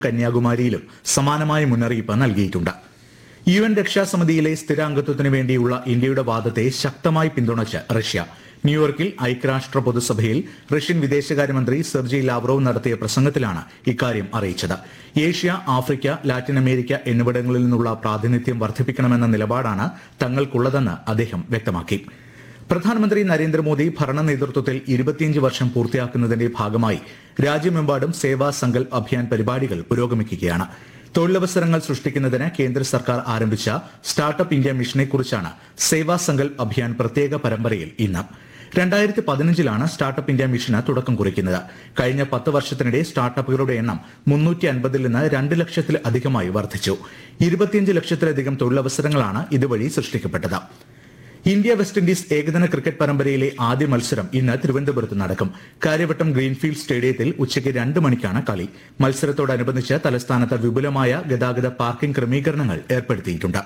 കന്യാകുമാരിയിലും സമാനമായ മുന്നറിയിപ്പ് നൽകിയിട്ടുണ്ട് യു എൻ രക്ഷാസമിതിയിലെ സ്ഥിരാംഗത്വത്തിന് വേണ്ടിയുള്ള ഇന്ത്യയുടെ വാദത്തെ ശക്തമായി പിന്തുണച്ച് റഷ്യ ന്യൂയോർക്കിൽ ഐക്യരാഷ്ട്ര പൊതുസഭയിൽ റഷ്യൻ വിദേശകാര്യമന്ത്രി സെർജി ലാവ്റോവ് നടത്തിയ പ്രസംഗത്തിലാണ് ഇക്കാര്യം അറിയിച്ചത് ഏഷ്യ ആഫ്രിക്ക ലാറ്റിൻ അമേരിക്ക എന്നിവിടങ്ങളിൽ നിന്നുള്ള പ്രാതിനിധ്യം വർദ്ധിപ്പിക്കണമെന്ന നിലപാടാണ് തങ്ങൾക്കുള്ളതെന്ന് അദ്ദേഹം വ്യക്തമാക്കി പ്രധാനമന്ത്രി നരേന്ദ്രമോദി ഭരണ നേതൃത്വത്തിൽ ഇരുപത്തിയഞ്ച് വർഷം പൂർത്തിയാക്കുന്നതിന്റെ ഭാഗമായി രാജ്യമെമ്പാടും സേവാ സങ്കൽപ് അഭിയാൻ പരിപാടികൾ പുരോഗമിക്കുകയാണ് തൊഴിലവസരങ്ങൾ സൃഷ്ടിക്കുന്നതിന് കേന്ദ്ര സർക്കാർ ആരംഭിച്ച സ്റ്റാർട്ടപ്പ് ഇന്ത്യ മിഷനെക്കുറിച്ചാണ് സേവാ സങ്കൽപ് അഭിയാൻ പ്രത്യേക പരമ്പരയിൽ ഇന്ന് രണ്ടായിരത്തി പതിനഞ്ചിലാണ് സ്റ്റാർട്ടപ്പ് ഇന്ത്യ മിഷന് തുടക്കം കുറിക്കുന്നത് കഴിഞ്ഞ പത്ത് വർഷത്തിനിടെ സ്റ്റാർട്ടപ്പുകളുടെ എണ്ണം മുന്നൂറ്റി അൻപതിൽ നിന്ന് രണ്ട് ലക്ഷത്തിൽ അധികമായി വർദ്ധിച്ചു ഇരുപത്തിയഞ്ച് ലക്ഷത്തിലധികം തൊഴിലവസരങ്ങളാണ് ഇതുവഴി സൃഷ്ടിക്കപ്പെട്ടത് ഇന്ത്യ വെസ്റ്റ് ഇൻഡീസ് ഏകദിന ക്രിക്കറ്റ് പരമ്പരയിലെ ആദ്യ മത്സരം ഇന്ന് തിരുവനന്തപുരത്ത് നടക്കും കാര്യവട്ടം ഗ്രീൻഫീൽഡ് സ്റ്റേഡിയത്തിൽ ഉച്ചയ്ക്ക് രണ്ട് മണിക്കാണ് കളി മത്സരത്തോടനുബന്ധിച്ച് തലസ്ഥാനത്ത് വിപുലമായ ഗതാഗത പാർക്കിംഗ് ക്രമീകരണങ്ങൾ ഏർപ്പെടുത്തിയിട്ടുണ്ട്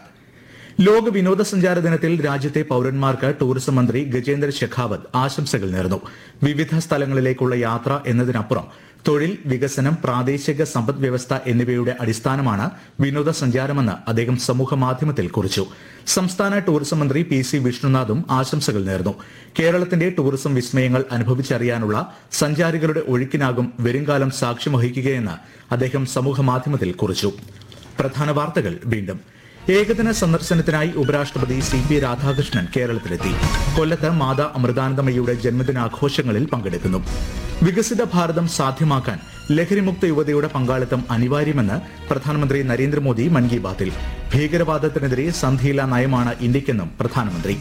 ലോക വിനോദസഞ്ചാര ദിനത്തിൽ രാജ്യത്തെ പൌരന്മാർക്ക് ടൂറിസം മന്ത്രി ഗജേന്ദ്ര ഷെഖാവത്ത് ആശംസകൾ നേർന്നു വിവിധ സ്ഥലങ്ങളിലേക്കുള്ള യാത്ര എന്നതിനപ്പുറം തൊഴിൽ വികസനം പ്രാദേശിക സമ്പദ് വ്യവസ്ഥ എന്നിവയുടെ അടിസ്ഥാനമാണ് വിനോദസഞ്ചാരമെന്ന് അദ്ദേഹം സമൂഹ മാധ്യമത്തിൽ കുറിച്ചു സംസ്ഥാന ടൂറിസം മന്ത്രി പി സി വിഷ്ണുനാഥും ആശംസകൾ നേർന്നു കേരളത്തിന്റെ ടൂറിസം വിസ്മയങ്ങൾ അനുഭവിച്ചറിയാനുള്ള സഞ്ചാരികളുടെ ഒഴുക്കിനാകും വരുംകാലം സാക്ഷ്യം വഹിക്കുകയെന്ന് അദ്ദേഹം സമൂഹ മാധ്യമത്തിൽ കുറിച്ചു പ്രധാന വാർത്തകൾ വീണ്ടും ഏകദിന സന്ദർശനത്തിനായി ഉപരാഷ്ട്രപതി സി പി രാധാകൃഷ്ണൻ കേരളത്തിലെത്തി കൊല്ലത്ത് മാതാ അമൃതാനന്ദമയുടെ ജന്മദിനാഘോഷങ്ങളിൽ പങ്കെടുക്കുന്നു വികസിത ഭാരതം സാധ്യമാക്കാൻ ലഹരിമുക്ത യുവതയുടെ പങ്കാളിത്തം അനിവാര്യമെന്ന് പ്രധാനമന്ത്രി നരേന്ദ്രമോദി മൻ കി ബാത്തിൽ ഭീകരവാദത്തിനെതിരെ സന്ധിയില്ല നയമാണ് ഇന്ത്യക്കെന്നും പ്രധാനമന്ത്രി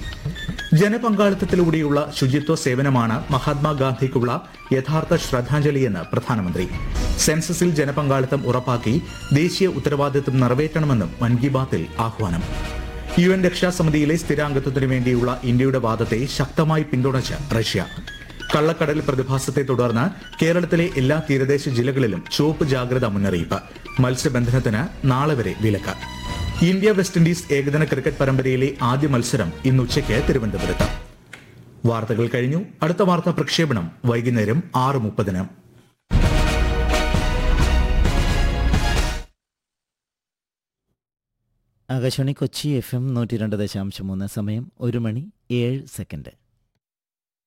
ജനപങ്കാളിത്തത്തിലൂടെയുള്ള ശുചിത്വ സേവനമാണ് മഹാത്മാഗാന്ധിക്കുള്ള യഥാർത്ഥ ശ്രദ്ധാഞ്ജലിയെന്ന് പ്രധാനമന്ത്രി സെൻസസിൽ ജനപങ്കാളിത്തം ഉറപ്പാക്കി ദേശീയ ഉത്തരവാദിത്വം നിറവേറ്റണമെന്നും മൻ കി ബാത്തിൽ ആഹ്വാനം യു എൻ രക്ഷാസമിതിയിലെ സ്ഥിരാംഗത്വത്തിനു വേണ്ടിയുള്ള ഇന്ത്യയുടെ വാദത്തെ ശക്തമായി പിന്തുണച്ച് റഷ്യ കള്ളക്കടൽ പ്രതിഭാസത്തെ തുടർന്ന് കേരളത്തിലെ എല്ലാ തീരദേശ ജില്ലകളിലും ചുവപ്പ് ജാഗ്രതാ മുന്നറിയിപ്പ് മത്സ്യബന്ധനത്തിന് നാളെ വരെ വിലക്ക് ഇന്ത്യ വെസ്റ്റ് ഇൻഡീസ് ഏകദിന ക്രിക്കറ്റ് പരമ്പരയിലെ ആദ്യ മത്സരം ഇന്ന് ഉച്ചയ്ക്ക് തിരുവനന്തപുരത്ത് വാർത്തകൾ കഴിഞ്ഞു അടുത്ത വാർത്താ പ്രക്ഷേപണം വൈകുന്നേരം ആറ് മുപ്പതിന് ആകാശവാണി കൊച്ചി എഫ് എം നൂറ്റി രണ്ട് ദശാംശം മൂന്ന് സമയം ഒരു മണി ഏഴ് സെക്കൻഡ്